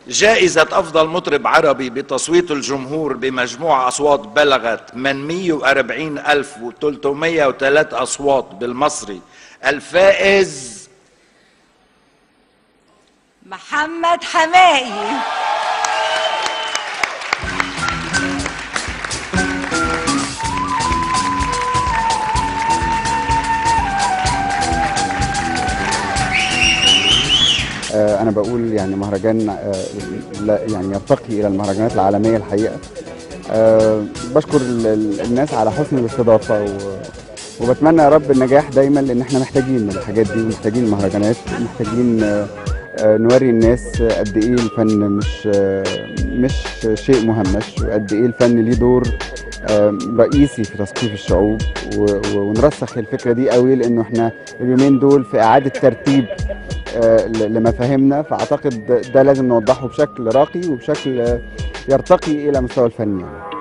جائزة أفضل مطرب عربي بتصويت الجمهور بمجموع أصوات بلغت 840303 أصوات بالمصري الفائز محمد حمائي آه، انا بقول يعني مهرجان آه، لا- يعني يرتقي الى المهرجانات العالميه الحقيقه آه، بشكر ال- ال- الناس على حسن الاستضافه و- وبتمنى يا رب النجاح دايما لان احنا محتاجين الحاجات دي ومحتاجين المهرجانات محتاجين آه، آه، نوري الناس قد ايه الفن مش آه، مش شيء مهمش وقد ايه الفن ليه دور آه، رئيسي في تثقيف الشعوب و- و- ونرسخ الفكره دي قوي لانه احنا اليومين دول في اعاده ترتيب آه، ل- لمفاهيمنا فاعتقد ده لازم نوضحه بشكل راقي وبشكل آه، يرتقي الى مستوى الفن يعني.